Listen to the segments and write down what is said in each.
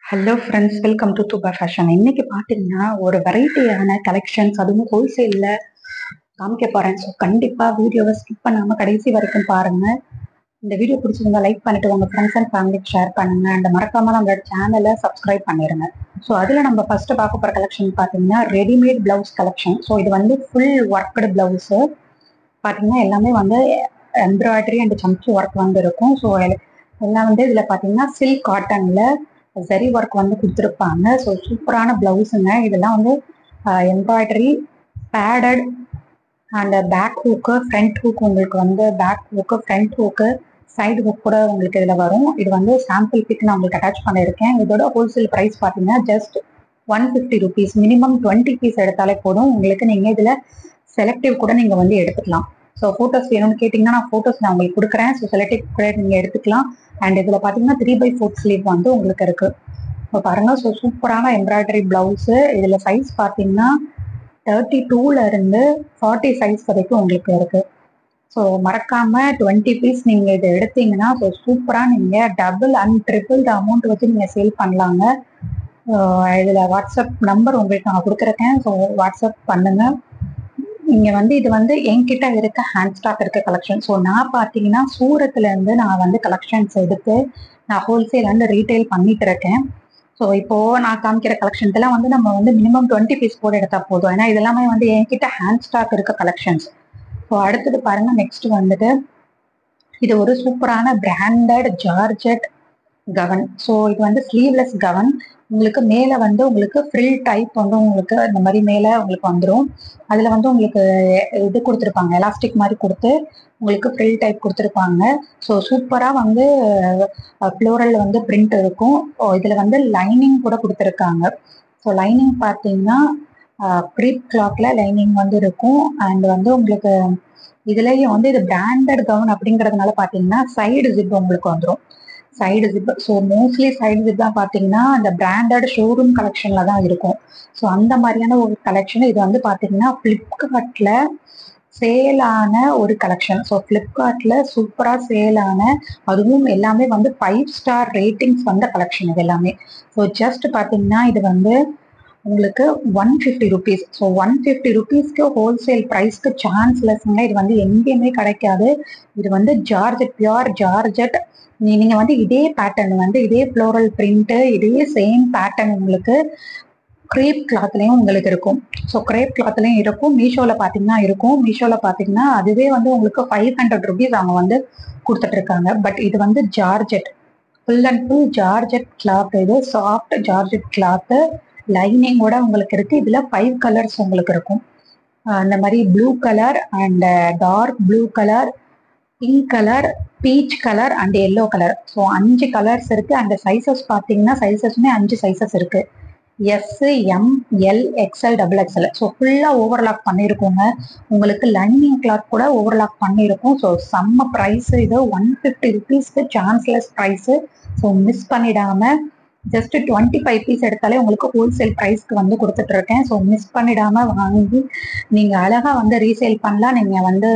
hello friends welcome to தூபா fashion இன்னைக்கு பார்த்தீங்கன்னா ஒரு வெரைட்டியான கலெக்ஷன்ஸ் அதுவும் ஹோல்சேலில் காமிக்க போகிறேன் ஸோ கண்டிப்பாக வீடியோவை ஸ்கிப் பண்ணாமல் கடைசி வரைக்கும் பாருங்கள் இந்த வீடியோ பிடிச்சிருந்தா லைக் பண்ணிட்டு உங்கள் ஃப்ரெண்ட்ஸ் அண்ட் ஃபேமிலிக்கு ஷேர் பண்ணுங்க அண்ட் மறக்காம நம்மளோட சேனலை சப்ஸ்கிரைப் பண்ணிடுங்க ஸோ அதில் நம்ம ஃபர்ஸ்ட் பார்க்க போகிற கலெக்ஷன் பார்த்தீங்கன்னா ரெடிமேட் பிளவுஸ் கலெக்ஷன் ஸோ இது வந்து ஃபுல் ஒர்க்கடு பிளவுஸு பார்த்தீங்கன்னா எல்லாமே வந்து எம்ப்ராய்டரி அண்ட் சம்ச்சி ஒர்க் வந்து இருக்கும் ஸோ எல்லாம் வந்து இதில் பார்த்தீங்கன்னா சில்க் காட்டனில் சரி ஒர்க் வந்து கொடுத்துருப்பாங்க ஸோ சூப்பரான பிளவுஸுங்க இதெல்லாம் வந்து embroidery padded and back hook front hook உங்களுக்கு வந்து back hook front hook side hook கூட உங்களுக்கு இதில் வரும் இது வந்து சாம்பிள் பிக் நான் உங்களுக்கு அட்டாச் பண்ணியிருக்கேன் இதோட ஹோல்சேல் ப்ரைஸ் பார்த்தீங்கன்னா just one fifty rupees minimum twenty piece எடுத்தாலே போதும் உங்களுக்கு நீங்கள் இதில் செலக்டிவ் கூட நீங்கள் வந்து எடுத்துக்கலாம் ஸோ ஃபோட்டோஸ் வேணும்னு கேட்டிங்கன்னா நான் ஃபோட்டோஸ் நான் உங்களுக்கு கொடுக்குறேன் ஸோ செலக்டிவ் கூட நீங்கள் எடுத்துக்கலாம் அண்ட் இதில் பார்த்தீங்கன்னா த்ரீ பை ஃபோர்த் ஸ்லீவ் வந்து உங்களுக்கு இருக்குது இப்போ பாருங்கள் ஸோ சூப்பரான எம்ப்ராய்டரி ப்ளவுஸு இதில் சைஸ் பார்த்தீங்கன்னா தேர்ட்டி டூவில் இருந்து ஃபார்ட்டி சைஸ் வரைக்கும் உங்களுக்கு இருக்குது ஸோ மறக்காமல் டுவெண்ட்டி பீஸ் நீங்கள் இதை எடுத்தீங்கன்னா ஸோ சூப்பராக நீங்கள் டபுள் அண்ட் ட்ரிபிள் அமௌண்ட் வச்சு நீங்கள் சேல் பண்ணலாங்க இதில் வாட்ஸ்அப் நம்பர் உங்களுக்கு நான் கொடுக்குறேன் ஸோ வாட்ஸ்அப் பண்ணுங்கள் இங்கே வந்து இது வந்து என்கிட்ட இருக்க ஹேண்ட் ஸ்டாக் இருக்க கலெக்ஷன் ஸோ நான் பார்த்தீங்கன்னா சூரத்துலேருந்து நான் வந்து கலெக்ஷன்ஸ் எடுத்து நான் ஹோல்சேல் வந்து ரீட்டைல் பண்ணிட்டு இருக்கேன் ஸோ இப்போ நான் காமிக்கிற கலெக்ஷன்ஸ் எல்லாம் வந்து நம்ம வந்து மினிமம் டுவெண்ட்டி பீஸ் போட எடுத்தா போதும் ஏன்னா இதெல்லாமே வந்து என்கிட்ட ஹேண்ட் ஸ்டாக் இருக்க கலெக்ஷன்ஸ் ஸோ அடுத்தது பாருங்க நெக்ஸ்ட் வந்துட்டு இது ஒரு சூப்பரான பிராண்டட் ஜார்ஜெட் கவன் ஸோ இது வந்து ஸ்லீவ்லெஸ் கவன் உங்களுக்கு மேலே வந்து உங்களுக்கு ஃப்ரில் டைப் வந்து உங்களுக்கு இந்த மாதிரி மேலே உங்களுக்கு வந்துடும் அதில் வந்து உங்களுக்கு இது கொடுத்துருப்பாங்க எலாஸ்டிக் மாதிரி கொடுத்து உங்களுக்கு ஃப்ரில் டைப் கொடுத்துருப்பாங்க ஸோ சூப்பராக வந்து ஃப்ளோரல் வந்து பிரிண்ட் இருக்கும் இதில் வந்து லைனிங் கூட கொடுத்துருக்காங்க ஸோ லைனிங் பார்த்தீங்கன்னா க்ரீப் கிளாத்ல லைனிங் வந்து இருக்கும் அண்ட் வந்து உங்களுக்கு இதுலேயும் வந்து இது பிராண்டட் கவுன் அப்படிங்கிறதுனால பார்த்தீங்கன்னா சைடு ஜிப் உங்களுக்கு வந்துடும் side zip so mostly side zip தான் பார்த்தீங்கன்னா அந்த பிராண்டட் ஷோரூம் கலெக்ஷன்ல தான் இருக்கும் ஸோ அந்த மாதிரியான ஒரு கலெக்ஷன் இது வந்து பார்த்தீங்கன்னா ஃப்ளிப்கார்ட்ல சேலான ஒரு கலெக்ஷன் ஸோ ஃப்ளிப்கார்ட்ல சூப்பராக சேலான அதுவும் எல்லாமே வந்து ஃபைவ் ஸ்டார் ரேட்டிங்ஸ் வந்த கலெக்ஷன் இது எல்லாமே ஸோ ஜஸ்ட் பார்த்தீங்கன்னா இது வந்து உங்களுக்கு one fifty rupees so one fifty ருபீஸ்க்கு ஹோல்சேல் ப்ரைஸ்க்கு சான்ஸ் லெஸ்ங்க இது வந்து எங்கேயுமே கிடைக்காது இது வந்து ஜார்ஜெட் பியூர் ஜார்ஜெட் நீங்க வந்து இதே பேட்டர்ன் வந்து இதே ஃப்ளோரல் பிரிண்ட் இதே சேம் பேட்டர்ன் உங்களுக்கு கிரேப் கிளாத்லயும் உங்களுக்கு இருக்கும் ஸோ கிரேப் கிளாத்லயும் இருக்கும் மீஷோவில் பார்த்தீங்கன்னா இருக்கும் மீஷோவில் பார்த்தீங்கன்னா அதுவே வந்து உங்களுக்கு ஃபைவ் ஹண்ட்ரட் ருபீஸ் அவங்க வந்து கொடுத்துட்டு இருக்காங்க பட் இது வந்து georgette full and full georgette cloth இது சாஃப்ட் ஜார்ஜெட் கிளாத்து லைனிங்கோட உங்களுக்கு இருக்கு இதுல ஃபைவ் கலர்ஸ் உங்களுக்கு இருக்கும் அந்த மாதிரி blue colour and dark blue colour pink colour peach colour and yellow colour so அஞ்சு கலர்ஸ் இருக்கு அந்த சைசஸ் பார்த்தீங்கன்னா சைசஸ்மே அஞ்சு சைசஸ் இருக்கு S M L XL double XL so ஃபுல்லாக ஓவர்லாக் பண்ணியிருக்கோங்க உங்களுக்கு லைனிங் கிளாத் கூட ஓவர்லாக் பண்ணியிருக்கோம் ஸோ செம்ம ப்ரைஸ் இது ஒன் ஃபிஃப்டி ருபீஸ்க்கு சான்ஸ்லெஸ் ப்ரைஸு ஸோ மிஸ் பண்ணிடாம ஜஸ்ட் டுவெண்ட்டி ஃபைவ் பீஸ் எடுத்தாலே உங்களுக்கு ஹோல்சேல் ப்ரைஸ்க்கு வந்து கொடுத்துட்டு இருக்கேன் ஸோ மிஸ் பண்ணிடாம வாங்கி நீங்க அழகா வந்து ரீசேல் பண்ணலாம் நீங்க வந்து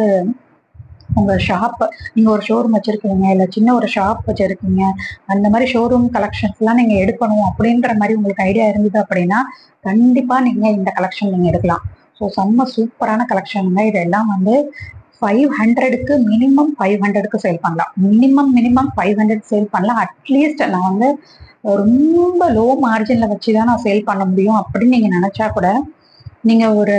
உங்க ஷாப் நீங்க ஒரு ஷோரூம் வச்சிருக்கீங்க இல்ல சின்ன ஒரு ஷாப் வச்சிருக்கீங்க அந்த மாதிரி ஷோரூம் கலெக்ஷன்ஸ் எல்லாம் நீங்க எடுக்கணும் அப்படின்ற மாதிரி உங்களுக்கு ஐடியா இருந்தது அப்படின்னா கண்டிப்பா நீங்க இந்த கலெக்ஷன் நீங்க எடுக்கலாம் ஸோ செம்ம சூப்பரான கலெக்ஷனுங்க இதெல்லாம் வந்து ஃபைவ் ஹண்ட்ரடுக்கு மினிமம் ஃபைவ் ஹண்ட்ரடுக்கு சேல் பண்ணலாம் minimum minimum five hundred sale பண்ணலாம் அட்லீஸ்ட் நான் வந்து ரொம்ப லோ மார்ஜின்ல வச்சு தான் நான் சேல் பண்ண முடியும் அப்படின்னு நீங்க நினைச்சா கூட நீங்க ஒரு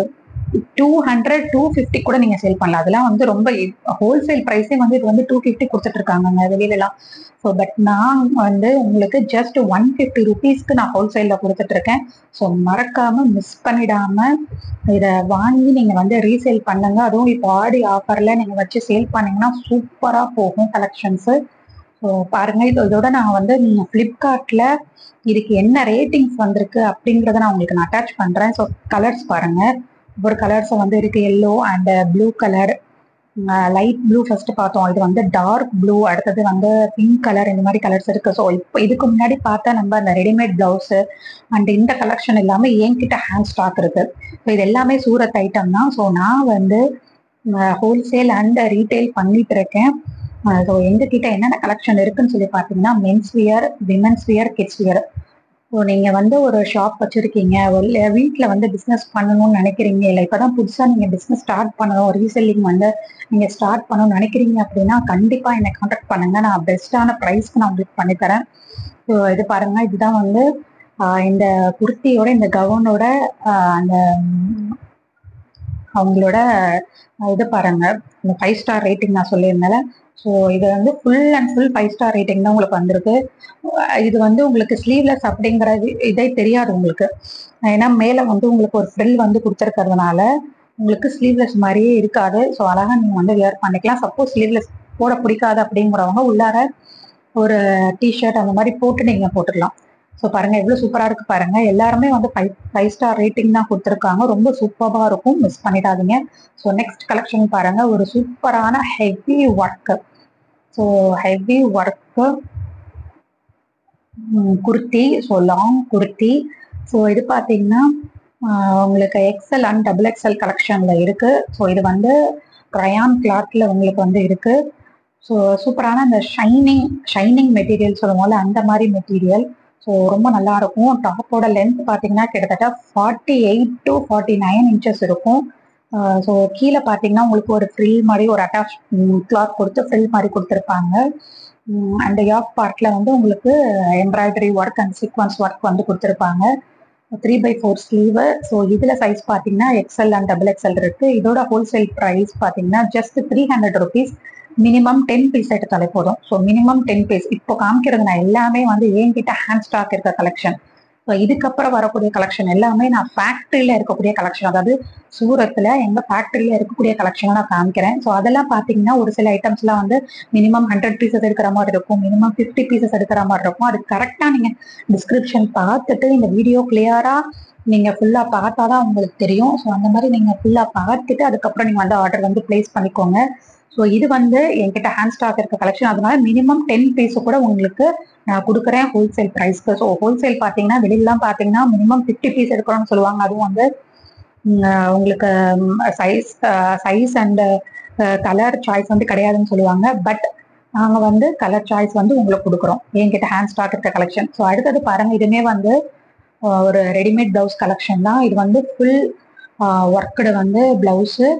டூ ஹண்ட்ரட் டூ ஃபிஃப்டி கூட நீங்க சேல் பண்ணலாம் அதெல்லாம் வந்து ரொம்ப ஹோல்சேல் ப்ரைஸே வந்து இது வந்து டூ ஃபிஃப்டி கொடுத்துட்டு இருக்காங்க வெளியிலலாம் ஸோ பட் நான் வந்து உங்களுக்கு ஜஸ்ட் ஒன் ஃபிஃப்டி ருபீஸ்க்கு நான் ஹோல்சேல்ல கொடுத்துட்டு இருக்கேன் ஸோ மறக்காம மிஸ் பண்ணிடாம இதை வாங்கி நீங்க வந்து ரீசேல் பண்ணுங்க அதுவும் இப்போ ஆடி ஆஃபர்ல நீங்க வச்சு சேல் பண்ணீங்கன்னா சூப்பரா போகும் கலெக்ஷன்ஸ் ஸோ பாருங்க இது இதோட நான் வந்து நீங்க ஃப்ளிப்கார்ட்ல இதுக்கு என்ன ரேட்டிங்ஸ் வந்திருக்கு அப்படிங்கிறத நான் உங்களுக்கு நான் அட்டாச் பண்றேன் ஸோ கலர்ஸ் பாருங்க ஒவ்வொரு கலர்ஸ் வந்து இருக்கு yellow and blue colour light blue first பார்த்தோம் இது வந்து டார்க் ப்ளூ அடுத்தது வந்து பிங்க் கலர் இந்த மாதிரி கலர்ஸ் இருக்கு ஸோ இப்போ இதுக்கு முன்னாடி பார்த்தா நம்ம அந்த ரெடிமேட் பிளவுஸ் அண்ட் இந்த கலெக்ஷன் எல்லாமே என்கிட்ட ஹேண்ட் ஸ்டாக் இருக்கு ஸோ இது எல்லாமே சூரத் ஐட்டம் தான் ஸோ நான் வந்து ஹோல்சேல் அண்ட் ரீட்டைல் பண்ணிட்டு இருக்கேன் ஸோ எங்ககிட்ட என்னென்ன கலெக்ஷன் இருக்குன்னு சொல்லி பார்த்தீங்கன்னா men's wear women's wear kids wear so நீங்கள் வந்து ஒரு ஷாப் வச்சுருக்கீங்க இல்லை வீட்டில் வந்து பிஸ்னஸ் பண்ணணும்னு நினைக்கிறீங்க இல்லை இப்போ தான் புதுசாக நீங்கள் பிஸ்னஸ் ஸ்டார்ட் பண்ணணும் ரீசெல்லிங் வந்து நீங்கள் ஸ்டார்ட் பண்ணணும்னு நினைக்கிறீங்க அப்படின்னா கண்டிப்பாக என்னை காண்டாக்ட் பண்ணுங்கள் நான் பெஸ்ட்டான ப்ரைஸ்க்கு நான் உங்களுக்கு பண்ணித்தரேன் ஸோ இது பாருங்கள் இதுதான் வந்து ஆஹ் இந்த குர்த்தியோட இந்த கவுனோட அந்த ம், அவங்களோட ஆஹ் இது பாருங்க இந்த ஃபைவ் ஸ்டார் ரேட்டிங் நான் சொல்லியிருந்தேன் ஸோ இது வந்து full and full five star rating தான் உங்களுக்கு வந்திருக்கு அஹ் இது வந்து உங்களுக்கு ஸ்லீவ்லெஸ் அப்படிங்கிற இது- இதே தெரியாது உங்களுக்கு ஏன்னா மேலே வந்து உங்களுக்கு ஒரு ஃப்ரில் வந்து கொடுத்துருக்கறதுனால உங்களுக்கு ஸ்லீவ்லெஸ் மாதிரியே இருக்காது ஸோ அழகா நீங்க வந்து வியர் பண்ணிக்கலாம் சப்போஸ் ஸ்லீவ்லெஸ் போட பிடிக்காது அப்படிங்கிறவங்க உள்ளார ஒரு டிஷர்ட் அந்த மாதிரி போட்டு நீங்க போட்டுக்கலாம் ஸோ பாருங்க எவ்வளவு சூப்பரா இருக்கு பாருங்க எல்லாருமே வந்து ஃபைவ் ஃபைவ் ஸ்டார் ரேட்டிங் தான் கொடுத்துருக்காங்க ரொம்ப சூப்பராக இருக்கும் மிஸ் பண்ணிடாதீங்க ஸோ நெக்ஸ்ட் கலெக்ஷன் பாருங்க ஒரு சூப்பரான heavy work so heavy work kurti so long kurti so இது பார்த்தீங்கன்னா ஆஹ் உங்களுக்கு எக்ஸல் அண்ட் டபுள் எக்ஸல் கலெக்ஷன்ல இருக்கு ஸோ இது வந்து ரயான் கிளாத்ல உங்களுக்கு வந்து இருக்கு ஸோ சூப்பரான அந்த ஷைனிங் ஷைனிங் மெட்டீரியல் சொல்லுவோம்ல அந்த மாதிரி மெட்டீரியல் ஸோ ரொம்ப நல்லா இருக்கும் டாப்போட லென்த் பார்த்தீங்கன்னா கிட்டத்தட்ட forty eight to forty nine inches இருக்கும் ஸோ கீழே பார்த்தீங்கன்னா உங்களுக்கு ஒரு ஃப்ரில் மாதிரி ஒரு அட்டாச் கிளாத் கொடுத்து ஃப்ரில் மாதிரி கொடுத்துருப்பாங்க உம் அந்த யாக் பார்ட்ல வந்து உங்களுக்கு embroidery work and sequins work வந்து கொடுத்துருப்பாங்க three by four sleeve so இதுல சைஸ் பார்த்தீங்கன்னா எக்ஸ்எல் அண்ட் டபுள் எக்ஸ்எல் இருக்கு இதோட ஹோல்சேல் ப்ரைஸ் பார்த்தீங்கன்னா just three hundred rupees minimum ten piece எடுத்தாலே போதும் ஸோ மினிமம் டென் பீஸ் இப்போ காமிக்கிறது நான் எல்லாமே வந்து என்கிட்ட ஹேண்ட் ஸ்டாக் இருக்க கலெக்ஷன் ஸோ இதுக்கப்புறம் வரக்கூடிய கலெக்ஷன் எல்லாமே நான் ஃபேக்ட்ரியில இருக்கக்கூடிய கலெக்ஷன் அதாவது சூரத்தில் எங்க ஃபேக்ட்ரியில இருக்கக்கூடிய கலெக்ஷனை நான் காமிக்கிறேன் ஸோ அதெல்லாம் பார்த்தீங்கன்னா ஒரு சில ஐட்டம்ஸ்லாம் வந்து மினிமம் ஹண்ட்ரட் பீசஸ் எடுக்கிற மாதிரி இருக்கும் மினிமம் ஃபிஃப்டி பீசஸ் எடுக்கிற மாதிரி இருக்கும் அது கரெக்டாக நீங்கள் டிஸ்கிரிப்ஷன் பார்த்துட்டு இந்த வீடியோ கிளியரா நீங்க ஃபுல்லா பார்த்தாதான் உங்களுக்கு தெரியும் ஸோ அந்த மாதிரி நீங்க ஃபுல்லா பார்த்துட்டு அதுக்கப்புறம் நீங்க வந்து ஆர்டர் வந்து பிளேஸ் பண்ணிக்கோங்க ஸோ இது வந்து என்கிட்ட ஹேண்ட் ஸ்டாக் இருக்க கலெக்ஷன் அதனால மினிமம் டென் பீஸ் கூட உங்களுக்கு நான் கொடுக்குறேன் ஹோல்சேல் ப்ரைஸ்க்கு ஸோ ஹோல்சேல் பார்த்தீங்கன்னா வெளியிலாம் பார்த்தீங்கன்னா மினிமம் ஃபிஃப்டி பீஸ் எடுக்கணும்னு சொல்லுவாங்க அதுவும் வந்து உம், அஹ் உங்களுக்கு size size and colour choice வந்து கிடையாதுன்னு சொல்லுவாங்க பட் நாங்க வந்து கலர் சாய்ஸ் வந்து உங்களுக்கு கொடுக்குறோம் என்கிட்ட ஹேண்ட் ஸ்டாக் இருக்க கலெக்ஷன் ஸோ அடுத்தது பாருங்க இதுமே வந்து ஆஹ் ஒரு ரெடிமேட் பிளவுஸ் கலெக்ஷன் தான் இது வந்து ஃபுல் ஒர்க்குடு வந்து blouse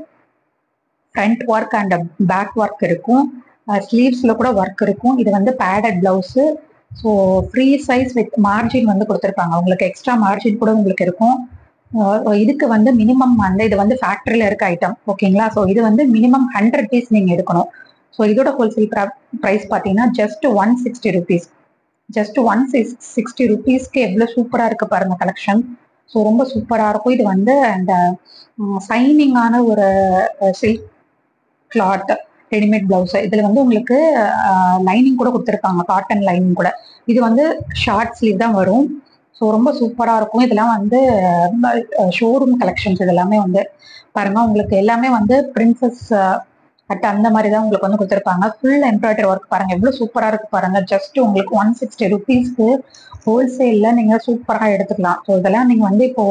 front work and back work இருக்கும் ஸ்லீவ்ஸில் கூட ஒர்க் இருக்கும் இது வந்து padded blouse so free size with margin வந்து கொடுத்துருப்பாங்க உங்களுக்கு எக்ஸ்ட்ரா மார்ஜின் கூட உங்களுக்கு இருக்கும் ஆஹ் இதுக்கு வந்து மினிமம் வந்து இது வந்து ஃபேக்டரியில் இருக்க ஐட்டம் ஓகேங்களா ஸோ இது வந்து மினிமம் ஹண்ட்ரட் பீஸ் நீங்கள் எடுக்கணும் ஸோ இதோட ஹோல்சேல் ப்ரைஸ் பார்த்தீங்கன்னா just one sixty rupees just one six sixty ருபீஸ்க்கு எவ்வளோ சூப்பராக இருக்கு பாருங்க கலெக்ஷன் ஸோ ரொம்ப சூப்பராக இருக்கும் இது வந்து அந்த சைனிங்கான ஒரு சில்க் கிளாத் ரெடிமேட் பிளவுஸ் இதில் வந்து உங்களுக்கு லைனிங் கூட கொடுத்துருக்காங்க காட்டன் லைனிங் கூட இது வந்து ஷார்ட் ஸ்லீவ் தான் வரும் ஸோ ரொம்ப சூப்பராக இருக்கும் இதெல்லாம் வந்து ஷோரூம் கலெக்ஷன்ஸ் இதெல்லாமே வந்து பாருங்க உங்களுக்கு எல்லாமே வந்து பிரின்சஸ் கட் அந்த மாதிரி தான் உங்களுக்கு வந்து கொடுத்துருப்பாங்க ஃபுல் எம்ப்ராய்டரி ஒர்க் பாருங்க எவ்வளோ சூப்பராக இருக்கு பாருங்க ஜஸ்ட் உங்களுக்கு ஒன் சிக்ஸ்டி ருபீஸ்க்கு ஹோல்சேலில் நீங்கள் சூப்பராக எடுத்துக்கலாம் ஸோ இதெல்லாம் நீங்கள் வந்து இப்போ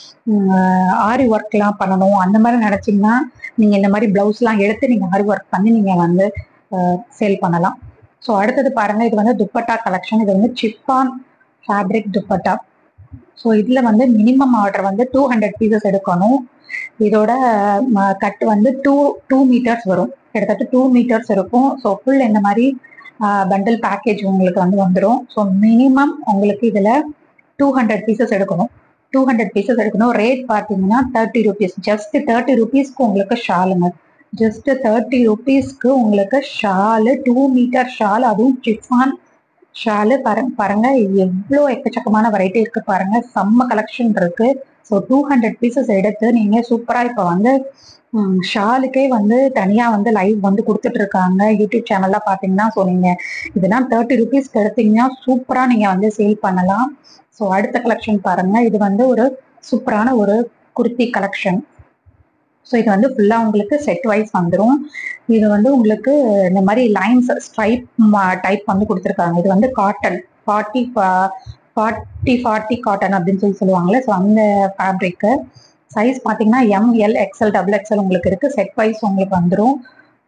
ஆரி ஒர்க்லாம் பண்ணணும் அந்த மாதிரி நினச்சிங்கன்னா நீங்கள் இந்த மாதிரி ப்ளவுஸ்லாம் எடுத்து நீங்கள் ஆரி ஒர்க் பண்ணி நீங்கள் வந்து சேல் பண்ணலாம் ஸோ அடுத்தது பாருங்க இது வந்து துப்பட்டா கலெக்ஷன் இது வந்து சிப்பான் ஃபேப்ரிக் துப்பட்டா ஸோ இதில் வந்து மினிமம் ஆர்டர் வந்து டூ ஹண்ட்ரட் பீசஸ் எடுக்கணும் இதோட கட் வந்து டூ டூ மீட்டர்ஸ் வரும் கிட்டத்தட்ட டூ மீட்டர்ஸ் இருக்கும் ஸோ ஃபுல் இந்த மாதிரி பண்டில் பேக்கேஜ் உங்களுக்கு வந்து வந்துடும் ஸோ மினிமம் உங்களுக்கு இதில் டூ ஹண்ட்ரட் பீசஸ் எடுக்கணும் டூ ஹண்ட்ரட் பீசஸ் எடுக்கணும் ரேட் பார்த்தீங்கன்னா தேர்ட்டி ருபீஸ் ஜஸ்ட் தேர்ட்டி ருபீஸ்க்கு உங்களுக்கு ஷாலுங்க ஜஸ்ட் தேர்ட்டி ருபீஸ்க்கு உங்களுக்கு ஷாலு டூ மீட்டர் ஷால் அதுவும் சிஃபான் ஷாலு பாருங்க பாருங்க எவ்வளோ எக்கச்சக்கமான வெரைட்டி இருக்கு பாருங்க செம்ம கலெக்ஷன் இருக்கு ஸோ டூ ஹண்ட்ரட் பீசஸ் எடுத்து நீங்க சூப்பரா இப்போ வந்து ஷாலுக்கே வந்து தனியா வந்து லைவ் வந்து கொடுத்துட்டு இருக்காங்க யூடியூப் சேனல்ல பாத்தீங்கன்னா ஸோ நீங்க இதெல்லாம் தேர்ட்டி ருபீஸ்க்கு எடுத்தீங்கன்னா சூப்பரா நீங்க வந்து சேல் பண்ணலாம் ஸோ அடுத்த கலெக்ஷன் பாருங்க இது வந்து ஒரு சூப்பரான ஒரு குர்த்தி கலெக்ஷன் ஸோ இது வந்து ஃபுல்லாக உங்களுக்கு செட் வைஸ் வந்துடும் இது வந்து உங்களுக்கு இந்த மாதிரி லைன்ஸ் ஸ்ட்ரைப் டைப் வந்து கொடுத்துருக்காங்க இது வந்து cotton forty forty forty cotton அப்படின்னு சொல்லி சொல்லுவாங்கல்ல ஸோ அந்த ஃபேப்ரிக்கு சைஸ் பார்த்தீங்கன்னா எம்எல் எக்ஸ்எல் டபுள் எக்ஸ்எல் உங்களுக்கு இருக்கு செட் வைஸ் உங்களுக்கு வந்துடும்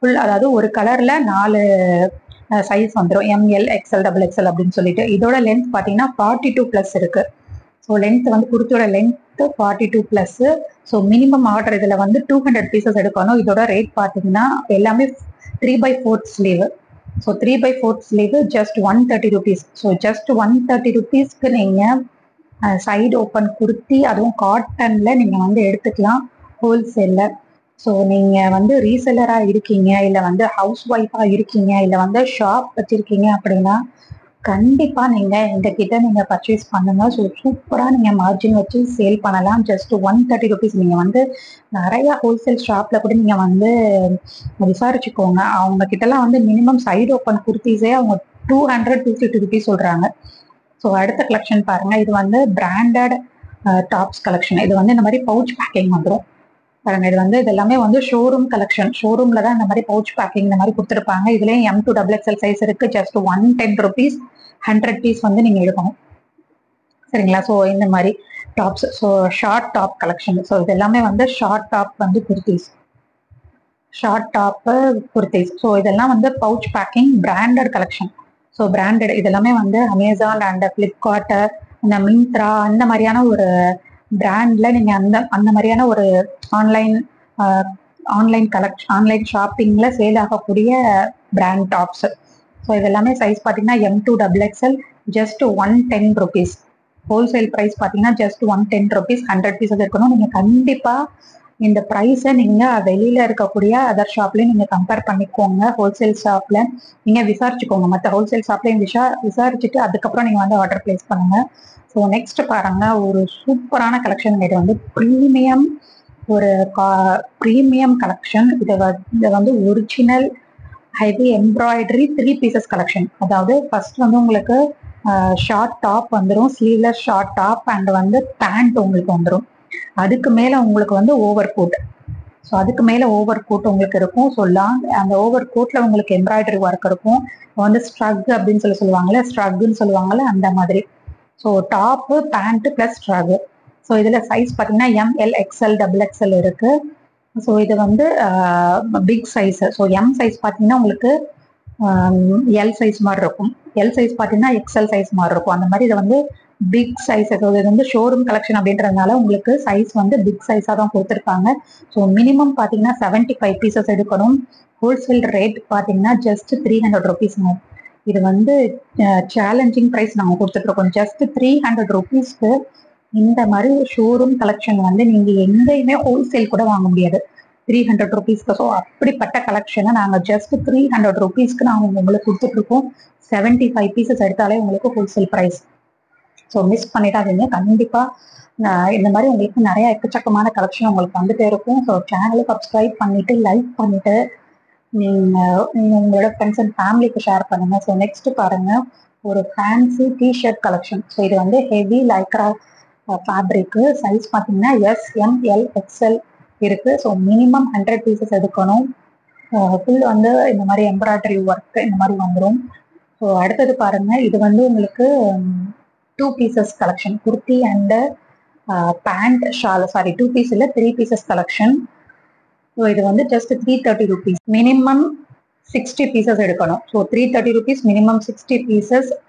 ஃபுல் அதாவது ஒரு கலர்ல நாலு சைஸ் வந்துடும் எம்எல் எக்ஸ்எல் டபுள் எக்ஸ்எல் அப்படின்னு சொல்லிட்டு இதோட லென்த் பார்த்தீங்கன்னா ஃபார்ட்டி டூ ப்ளஸ் இருக்கு ஸோ லென்த் வந்து குர்த்தியோட length forty two plus so minimum order இதில் வந்து டூ ஹண்ட்ரட் பீசஸ் எடுக்கணும் இதோட ரேட் பார்த்தீங்கன்னா எல்லாமே three by fourth sleeve so three by fourth sleeve just one thirty rupees so just one thirty ருபீஸ்க்கு நீங்கள் சைடு ஓப்பன் குர்த்தி அதுவும் காட்டனில் நீங்கள் வந்து எடுத்துக்கலாம் ஹோல்சேலில் ஸோ நீங்கள் வந்து ரீசெல்லராக இருக்கீங்க இல்லை வந்து ஹவுஸ் ஒய்ஃபாக இருக்கீங்க இல்லை வந்து ஷாப் வச்சுருக்கீங்க அப்படின்னா கண்டிப்பாக நீங்கள் எங்ககிட்ட நீங்கள் பர்ச்சேஸ் பண்ணுங்கள் ஸோ சூப்பராக நீங்கள் மார்ஜின் வச்சு சேல் பண்ணலாம் ஜஸ்ட் ஒன் தேர்ட்டி ருபீஸ் நீங்கள் வந்து நிறைய ஹோல்சேல் ஷாப்பில் கூட நீங்கள் வந்து விசாரிச்சுக்கோங்க அவங்க கிட்டலாம் வந்து மினிமம் சைடு ஓப்பன் குர்த்திஸே அவங்க two hundred two fifty rupees சொல்கிறாங்க ஸோ அடுத்த கலெக்ஷன் பாருங்கள் இது வந்து பிராண்டட் டாப்ஸ் கலெக்ஷன் இது வந்து இந்த மாதிரி பவுச் பேக்கிங் வந்துடும் பாருங்க இது வந்து இது எல்லாமே வந்து ஷோரூம் கலெக்ஷன் ஷோரூம்ல தான் இந்த மாதிரி பவுச் பேக்கிங் இந்த மாதிரி கொடுத்துருப்பாங்க இதுலயும் M to double XL size இருக்கு just one ten rupees hundred piece வந்து நீங்க எடுக்கணும் சரிங்களா ஸோ இந்த மாதிரி tops so short top collection so இது எல்லாமே வந்து ஷார்ட் டாப் வந்து kurtis short top kurtis so இதெல்லாம் வந்து pouch packing branded collection so branded இதெல்லாமே வந்து அமேசான் அண்ட் ஃப்ளிப்கார்ட்டு இந்த மிந்த்ரா அந்த மாதிரியான ஒரு பிராண்ட்ல நீங்க அந்த அந்த மாதிரியான ஒரு ஆன்லைன் ஆன்லைன் கலெக்ஷன் ஆன்லைன் ஷாப்பிங்ல சேல் ஆகக்கூடிய பிராண்ட் டாப்ஸ் ஸோ இது எல்லாமே சைஸ் பார்த்தீங்கன்னா M to double XL just one ten rupees wholesale price பார்த்தீங்கன்னா just one ten rupees hundred pieces இருக்கணும் நீங்கள் கண்டிப்பாக இந்த ப்ரைஸை நீங்கள் வெளியில் இருக்கக்கூடிய அதர் ஷாப்லேயும் நீங்கள் கம்பேர் பண்ணிக்கோங்க ஹோல்சேல் ஷாப்பில் நீங்கள் விசாரிச்சுக்கோங்க மற்ற ஹோல்சேல் ஷாப்லேயும் விஷா விசாரிச்சுட்டு அதுக்கப்புறம் நீங்கள் வந்து ஆர்டர் பிளேஸ் பண்ணுங்கள் ஸோ நெக்ஸ்ட் பாருங்க ஒரு சூப்பரான கலெக்ஷன் இது வந்து ப்ரீமியம் ஒரு கா ப்ரீமியம் கலெக்ஷன் இதை இதை வந்து original heavy embroidery three pieces collection அதாவது ஃபர்ஸ்ட் வந்து உங்களுக்கு ஷார்ட் டாப் வந்துடும் ஸ்லீவ்லெஸ் ஷார்ட் டாப் அண்ட் வந்து பேண்ட் உங்களுக்கு வந்துடும் அதுக்கு மேலே உங்களுக்கு வந்து ஓவர் கோட் ஸோ அதுக்கு மேலே ஓவர் கோட் உங்களுக்கு இருக்கும் ஸோ லாங் அந்த ஓவர் கோட்டில் உங்களுக்கு எம்ப்ராய்டரி ஒர்க் இருக்கும் வந்து ஸ்ட்ரக் அப்படின்னு சொல்லி சொல்லுவாங்கல்ல ஸ்ட்ரக்குன்னு சொல்லுவாங்கல்ல அந்த மாதிரி ஸோ டாப்பு பேண்ட்டு ப்ளஸ் ஸ்ட்ரகு ஸோ இதில் சைஸ் பார்த்தீங்கன்னா எம்எல் எக்ஸ்எல் டபுள் எக்ஸ்எல் இருக்கு ஸோ இது வந்து big size so M size பார்த்தீங்கன்னா உங்களுக்கு எல் சைஸ் மாதிரி இருக்கும் எல் சைஸ் பார்த்தீங்கன்னா எக்ஸ்எல் சைஸ் மாதிரி இருக்கும் அந்த மாதிரி இது வந்து பிக் சைஸ் இது வந்து ஷோரூம் கலெக்ஷன் அப்படின்றதுனால உங்களுக்கு சைஸ் வந்து பிக் சைஸாக தான் கொடுத்துருக்காங்க ஸோ மினிமம் பார்த்தீங்கன்னா செவன்ட்டி ஃபைவ் பீசஸ் எடுக்கணும் ஹோல்சேல் ரேட் பார்த்தீங்கன்னா ஜஸ்ட் த்ரீ ஹண்ட்ரட் ருபீஸ்ங்க இது வந்து சேலஞ்சிங் ப்ரைஸ் நாங்கள் கொடுத்துட்ருக்கோம் ஜஸ்ட் த்ரீ ஹண்ட்ரட் ருபீஸ்க்கு இந்த மாதிரி ஷோரூம் கலெக்ஷன் வந்து நீங்கள் எங்கேயுமே ஹோல்சேல் கூட வாங்க முடியாது த்ரீ ஹண்ட்ரட் ருபீஸ்க்கு ஸோ அப்படிப்பட்ட கலெக்ஷனை நாங்கள் ஜஸ்ட் த்ரீ ஹண்ட்ரட் ருபீஸ்க்கு நாங்கள் உங்களுக்கு கொடுத்துட்ருக்கோம் செவன்ட்டி ஃபைவ் பீசஸ் எடுத்தாலே உங்களுக்கு ஹோல்சேல் ப்ரைஸ் ஸோ மிஸ் பண்ணிடாதீங்க கண்டிப்பாக இந்த மாதிரி உங்களுக்கு நிறைய எக்கச்சக்கமான கலெக்ஷன் உங்களுக்கு வந்துட்டே இருக்கும் ஸோ சேனலை சப்ஸ்கிரைப் பண்ணிட்டு லைக் பண்ணிட்டு நீங்க நீங்க உங்களோட ஃப்ரெண்ட்ஸ் அண்ட் ஃபேமிலிக்கு ஷேர் பண்ணுங்க ஸோ நெக்ஸ்ட் பாருங்க ஒரு ஃபேன்சி டிஷர்ட் கலெக்ஷன் ஸோ இது வந்து ஹெவி லைக்ரா ஃபேப்ரிக்கு சைஸ் பார்த்தீங்கன்னா எஸ் எம் எல் எக்ஸ்எல் இருக்கு ஸோ மினிமம் ஹண்ட்ரட் பீசஸ் எடுக்கணும் ஃபுல் வந்து இந்த மாதிரி எம்ப்ராய்டரி ஒர்க் இந்த மாதிரி வந்துடும் ஸோ அடுத்தது பாருங்க இது வந்து உங்களுக்கு two pieces collection kurti and pant shawl sari two piece இல்லை த்ரீ பீசஸ் கலெக்ஷன் ஸோ இது வந்து just three thirty rupees minimum sixty pieces எடுக்கணும் so three thirty rupees minimum sixty pieces